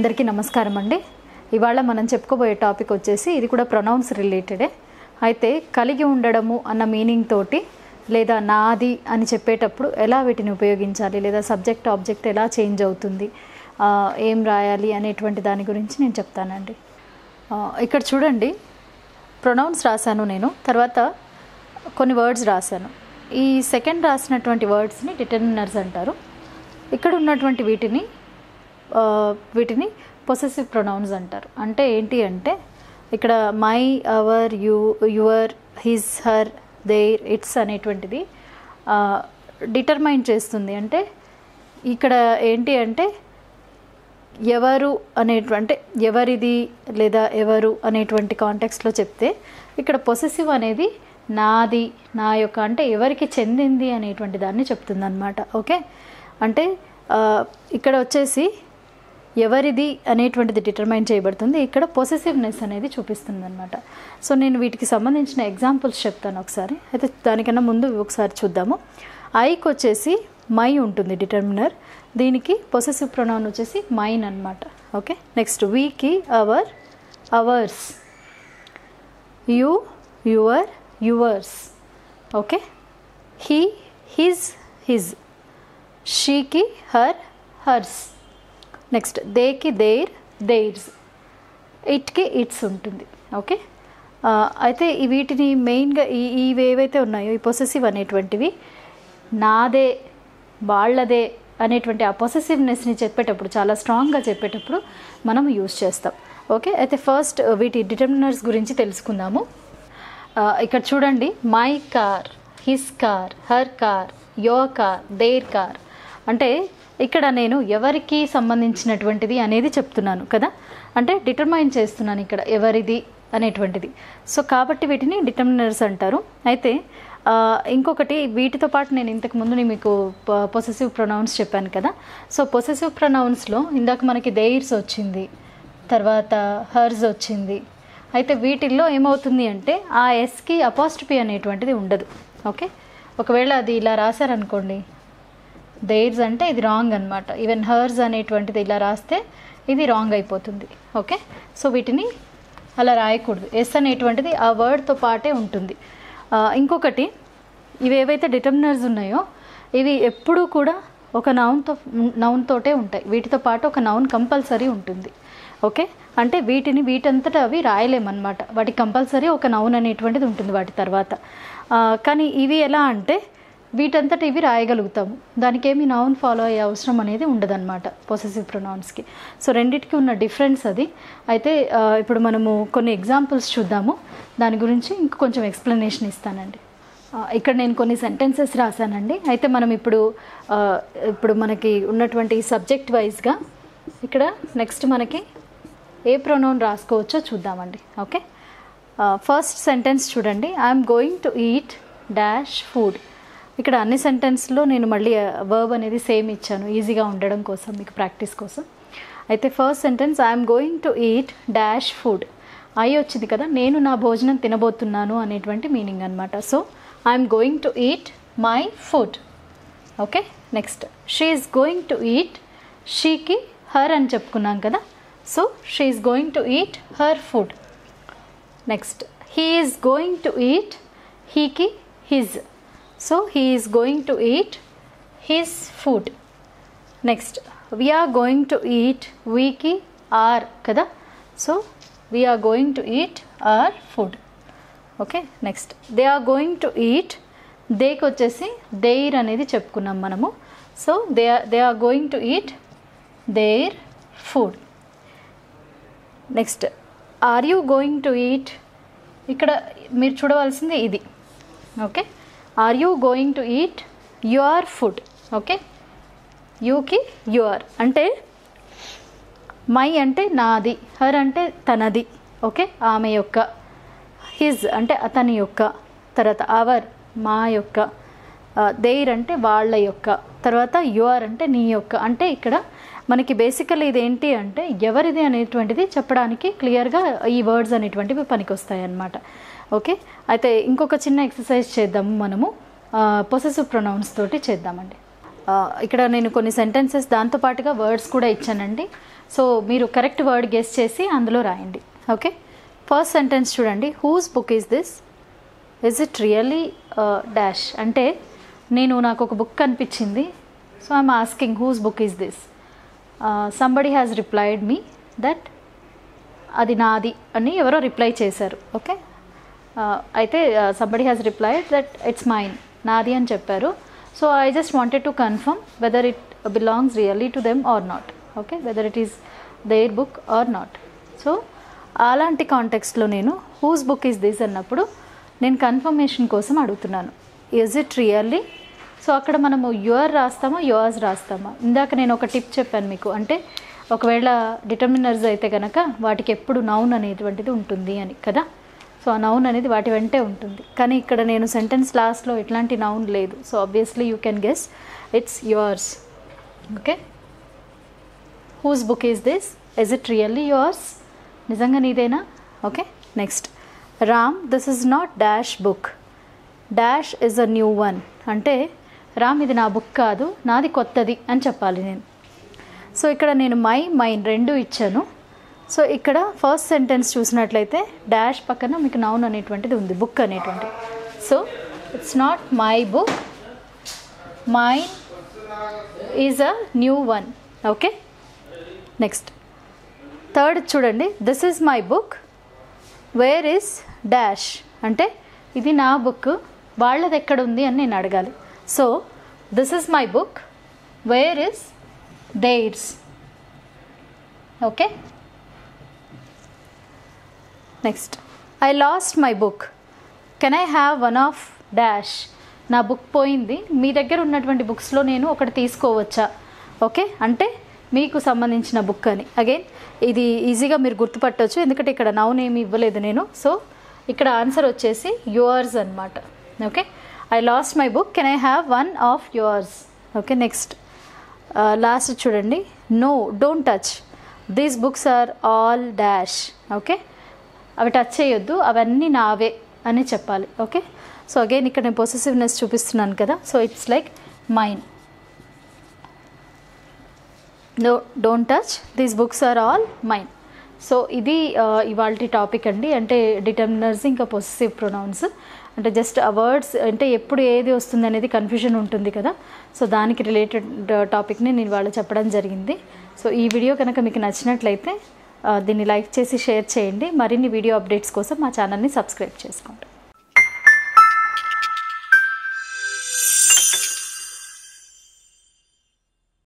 అందరికీ నమస్కారం అండి ఇవాళ మనం చెప్పుకోబోయే టాపిక్ వచ్చేసి ఇది కూడా ప్రొనౌన్స్ రిలేటెడే అయితే కలిగి ఉండడము అన్న మీనింగ్ తోటి లేదా నాది అని చెప్పేటప్పుడు ఎలా వీటిని ఉపయోగించాలి లేదా సబ్జెక్ట్ ఆబ్జెక్ట్ ఎలా చేంజ్ అవుతుంది ఆ, ఏం రాయాలి అనేటువంటి దాని గురించి నేను చెప్తానండి ఆ, ఇక్కడ చూడండి ప్రొనౌన్స్ రాశాను నేను తర్వాత కొన్ని వర్డ్స్ రాశాను ఈ సెకండ్ రాసినటువంటి వర్డ్స్ని డిటర్మినర్స్ అంటారు ఇక్కడ ఉన్నటువంటి వీటిని ఆ, వీటిని పొసెసివ్ ప్రొనౌన్స్ అంటారు అంటే ఏంటి అంటే ఇక్కడ my our you your his her their its అనేటువంటిది డిటర్మైన్ చేస్తుంది అంటే ఇక్కడ ఏంటి అంటే ఎవరు అనేటువంటి అంటే ఎవరిది లేదా ఎవరు అనేటువంటి కాంటెక్స్లో చెప్తే ఇక్కడ పొసెసివ్ అనేది నాది నా యొక్క అంటే ఎవరికి చెందింది అనేటువంటి దాన్ని చెప్తుంది అనమాట ఓకే అంటే ఆ, ఇక్కడ వచ్చేసి ఎవరిది అనేటువంటిది డిటర్మైన్ చేయబడుతుంది ఇక్కడ పొసెసివ్నెస్ అనేది చూపిస్తుంది అనమాట సో నేను వీటికి సంబంధించిన ఎగ్జాంపుల్స్ చెప్తాను ఒకసారి అయితే దానికన్నా ముందు ఒకసారి చూద్దాము ఐకి వచ్చేసి మై ఉంటుంది డిటర్మినర్ దీనికి పొసెసివ్ ప్రొనౌన్ వచ్చేసి మైన్ అనమాట ఓకే నెక్స్ట్ వీకి our ours you your yours okay he his his షీకి హర్ హర్స్ నెక్స్ట్ దేకి దేర్ దేర్స్ ఇట్కి ఇట్స్ ఉంటుంది ఓకే ఆ, అయితే ఈ వీటిని మెయిన్గా ఈ ఇవి ఏవైతే ఉన్నాయో ఈ పొసెసివ్ అనేటువంటివి నాదే వాళ్ళదే అనేటువంటి ఆ పొసెసివ్నెస్ని చెప్పేటప్పుడు చాలా స్ట్రాంగ్గా చెప్పేటప్పుడు మనం యూస్ చేస్తాం ఓకే అయితే ఫస్ట్ వీటి డిటర్మినర్స్ గురించి తెలుసుకుందాము ఆ, ఇక్కడ చూడండి my car his car her car your car their car అంటే ఇక్కడ నేను ఎవరికి సంబంధించినటువంటిది అనేది చెప్తున్నాను కదా అంటే డిటర్మైన్ చేస్తున్నాను ఇక్కడ ఎవరిది అనేటువంటిది సో కాబట్టి వీటిని డిటర్మినర్స్ అంటారు అయితే ఆ, ఇంకొకటి వీటితో పాటు నేను ఇంతకు ముందు నేను మీకు పొసెసివ్ ప్రొనౌన్స్ చెప్పాను కదా సో పొసెసివ్ ప్రొనౌన్స్లో ఇందాక మనకి దేయిర్స్ వచ్చింది తర్వాత హర్స్ వచ్చింది అయితే వీటిల్లో ఏమవుతుంది అంటే ఆ ఎస్కి అపాస్ట్పీ అనేటువంటిది ఉండదు ఓకే ఒకవేళ అది ఇలా రాశారనుకోండి దేర్స్ అంటే ఇది రాంగ్ అనమాట ఈవెన్ హర్స్ అనేటువంటిది ఇలా రాస్తే ఇది రాంగ్ అయిపోతుంది ఓకే సో వీటిని అలా రాయకూడదు ఎస్ అనేటువంటిది ఆ వర్డ్తో పాటే ఉంటుంది ఆ, ఇంకొకటి ఇవి ఏవైతే డిటర్మినర్స్ ఉన్నాయో ఇవి ఎప్పుడూ కూడా ఒక నౌన్తో నౌన్ తోటే ఉంటాయి వీటితో పాటు ఒక నౌన్ కంపల్సరీ ఉంటుంది ఓకే అంటే వీటిని వీటంతటా అవి రాయలేమన్నమాట వాటికి కంపల్సరీ ఒక నౌన్ అనేటువంటిది ఉంటుంది వాటి తర్వాత ఆ, కానీ ఇవి ఎలా అంటే వీటంతట ఇవి రాయగలుగుతాము దానికి ఏమి నౌన్ ఫాలో అయ్యే అవసరం అనేది ఉండదన్నమాట పొసెసివ్ ప్రొనౌన్స్కి సో రెండిటికి ఉన్న డిఫరెన్స్ అది అయితే ఆ, ఇప్పుడు మనము కొన్ని ఎగ్జాంపుల్స్ చూద్దాము దాని గురించి ఇంక కొంచెం ఎక్స్ప్లెనేషన్ ఇస్తానండి ఆ, ఇక్కడ నేను కొన్ని సెంటెన్సెస్ రాశానండి అయితే మనం ఇప్పుడు ఆ, ఇప్పుడు మనకి ఉన్నటువంటి సబ్జెక్ట్ వైజ్గా ఇక్కడ నెక్స్ట్ మనకి ఏ ప్రొనౌన్ రాసుకోవచ్చో చూద్దామండి ఓకే ఫస్ట్ సెంటెన్స్ చూడండి I'm going to eat dash food ఇక్కడ అన్ని సెంటెన్స్లో నేను మళ్ళీ వర్బ్ అనేది సేమ్ ఇచ్చాను ఈజీగా ఉండడం కోసం మీకు ప్రాక్టీస్ కోసం అయితే first sentence I'm going to eat dash food I వచ్చింది కదా నేను నా భోజనం తినబోతున్నాను అనేటువంటి మీనింగ్ అనమాట so I'm going to eat my food okay next she is going to eat షీకి హర్ అని చెప్పుకున్నాం కదా so she is going to eat her food next he is going to eat హీకి his so he is going to eat his food next we're going to eat వీకి our కదా so we're going to eat our food okay next they are going to eat దేకి వచ్చేసి their అనేది చెప్పుకున్నాం మనము so they are they are going to eat their food next are you going to eat ఇక్కడ మీరు చూడవలసింది ఇది okay are you going to eat your food okay యూకి యువర్ అంటే మై అంటే నాది హర్ అంటే తనది ఓకే ఆమె యొక్క హిజ్ అంటే అతని యొక్క తర్వాత అవర్ మా యొక్క దేర్ అంటే వాళ్ళ యొక్క తర్వాత యువర్ అంటే నీ యొక్క అంటే ఇక్కడ మనకి బేసికల్ ఇది ఏంటి అంటే ఎవరిది అనేటువంటిది చెప్పడానికి క్లియర్గా ఈ వర్డ్స్ అనేటువంటివి పనికొస్తాయి అన్నమాట ఓకే అయితే ఇంకొక చిన్న ఎక్సర్సైజ్ చేద్దాము మనము పొసెసివ్ ప్రొనౌన్స్ తోటి చేద్దామండి ఆ, ఇక్కడ నేను కొన్ని సెంటెన్సెస్ దాంతో పాటుగా వర్డ్స్ కూడా ఇచ్చానండి సో మీరు కరెక్ట్ వర్డ్ గెస్ చేసి అందులో రాయండి ఓకే ఫస్ట్ సెంటెన్స్ చూడండి whose book is this is it really dash అంటే నేను నాకు ఒక బుక్ కనిపించింది so I'm asking whose book is this somebody has replied me that అది నాది అని ఎవరో రిప్లై చేశారు ఓకే అయితే somebody has replied that it's mine నాది అని చెప్పారు so I just wanted to confirm whether it belongs really to them or not okay whether it is there book or not so అలాంటి కాంటెక్స్ట్లో నేను who's book is this అన్నప్పుడు నేను confirmation కోసం అడుగుతున్నాను ఇజ్ ఇట్ రియల్లీ సో అక్కడ మనము your రాస్తామా yours రాస్తామా ఇందాక నేను ఒక టిప్ చెప్పాను మీకు అంటే ఒకవేళ డిటర్మినర్స్ అయితే కనుక వాటికి ఎప్పుడు నౌన్ అనేటువంటిది ఉంటుంది అని కదా సో ఆ నౌన్ అనేది వాటి వెంటే ఉంటుంది కానీ ఇక్కడ నేను సెంటెన్స్ లాస్ట్లో ఎట్లాంటి నౌన్ లేదు so obviously you can guess it's yours okay whose book is this is it really yours నిజంగా నీదేనా okay next Ram this is not dash book dash is a new one అంటే రామ్ ఇది నా బుక్ కాదు నాది కొత్తది అని చెప్పాలి నేను సో ఇక్కడ నేను మై మైన్ రెండు ఇచ్చాను సో ఇక్కడ ఫస్ట్ సెంటెన్స్ చూసినట్లయితే డాష్ పక్కన మీకు నౌన్ అనేటువంటిది ఉంది బుక్ అనేటువంటిది so it's not my book mine is a new one okay next third చూడండి this is my book where is dash అంటే ఇది నా బుక్ వాళ్ళది ఎక్కడ ఉంది అని నేను అడగాలి so this is my book where is theirs okay next I lost my book can I have one of dash నా బుక్ పోయింది మీ దగ్గర ఉన్నటువంటి బుక్స్లో నేను ఒకటి తీసుకోవచ్చా ఓకే అంటే మీకు సంబంధించిన బుక్ అని అగైన్ ఇది ఈజీగా మీరు గుర్తుపట్టవచ్చు ఎందుకంటే ఇక్కడ నౌన్ ఏమి ఇవ్వలేదు నేను సో ఇక్కడ ఆన్సర్ వచ్చేసి యువర్స్ అనమాట okay I lost my book can I have one of yours okay next last చూడండి no don't touch these books are all dash okay అవి టచ్ చేయొద్దు అవన్నీ నావే అని చెప్పాలి ఓకే సో అగైన్ ఇక్కడ నేను పొసెసివ్నెస్ చూపిస్తున్నాను కదా so it's like mine no don't touch these books are all mine so ఇది ఇవాళ టాపిక్ అండి అంటే డిటర్మినర్స్ ఇంకా పొసెసివ్ ప్రొనౌన్స్ అంటే జస్ట్ ఆ వర్డ్స్ అంటే ఎప్పుడు ఏది వస్తుంది అనేది కన్ఫ్యూజన్ ఉంటుంది కదా సో దానికి రిలేటెడ్ టాపిక్ని నేను ఇవాళ చెప్పడం జరిగింది సో ఈ వీడియో కనుక మీకు నచ్చినట్లయితే దీన్ని లైక్ చేసి షేర్ చేయండి మరిన్ని వీడియో అప్డేట్స్ కోసం మా ఛానల్ని సబ్స్క్రైబ్ చేసుకోండి